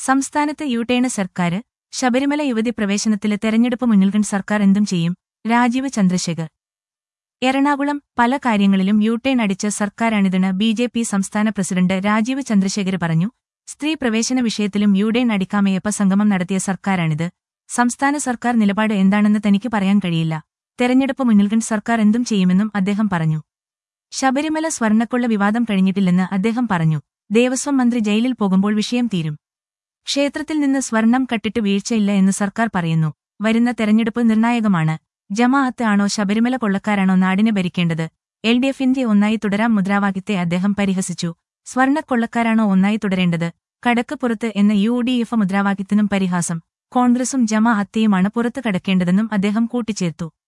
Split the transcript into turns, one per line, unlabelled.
സംസ്ഥാനത്ത് യുടേണ് സർക്കാർ ശബരിമല യുവതി പ്രവേശനത്തില് തെരഞ്ഞെടുപ്പ് മുന്നിൽക്കൺ സർക്കാർ എന്തും ചെയ്യും രാജീവ് ചന്ദ്രശേഖർ എറണാകുളം പല കാര്യങ്ങളിലും യുടേൺ അടിച്ച സർക്കാരാണിതെന്ന് ബി ജെ പി സംസ്ഥാന പ്രസിഡന്റ് രാജീവ് ചന്ദ്രശേഖർ പറഞ്ഞു സ്ത്രീ പ്രവേശന വിഷയത്തിലും യുടേൺ അടിക്കാമയപ്പ സംഗമം നടത്തിയ സർക്കാരാണിത് സംസ്ഥാന സർക്കാർ നിലപാട് എന്താണെന്ന് തനിക്ക് പറയാൻ കഴിയില്ല തെരഞ്ഞെടുപ്പ് മുന്നിൽക്കൺ സർക്കാർ എന്തും ചെയ്യുമെന്നും അദ്ദേഹം പറഞ്ഞു ശബരിമല സ്വർണ്ണക്കൊള്ള വിവാദം കഴിഞ്ഞിട്ടില്ലെന്ന് അദ്ദേഹം പറഞ്ഞു ദേവസ്വം മന്ത്രി ജയിലിൽ പോകുമ്പോൾ വിഷയം തീരും ക്ഷേത്രത്തിൽ നിന്ന് സ്വർണം കട്ടിട്ട് വീഴ്ചയില്ല എന്ന് സർക്കാർ പറയുന്നു വരുന്ന തെരഞ്ഞെടുപ്പ് നിർണായകമാണ് ജമാഅത്ത് ആണോ ശബരിമല കൊള്ളക്കാരാണോ നാടിനെ ഭരിക്കേണ്ടത് എൽ ഡി എഫിന്റെ ഒന്നായി തുടരാം മുദ്രാവാക്യത്തെ അദ്ദേഹം പരിഹസിച്ചു സ്വർണ്ണക്കൊള്ളക്കാരാണോ ഒന്നായി തുടരേണ്ടത് കടക്ക് പുറത്ത് എന്ന യു ഡി എഫ് മുദ്രാവാക്യത്തിനും പരിഹാസം കോൺഗ്രസും ജമാഅത്തെയുമാണ് പുറത്തു കടക്കേണ്ടതെന്നും അദ്ദേഹം കൂട്ടിച്ചേർത്തു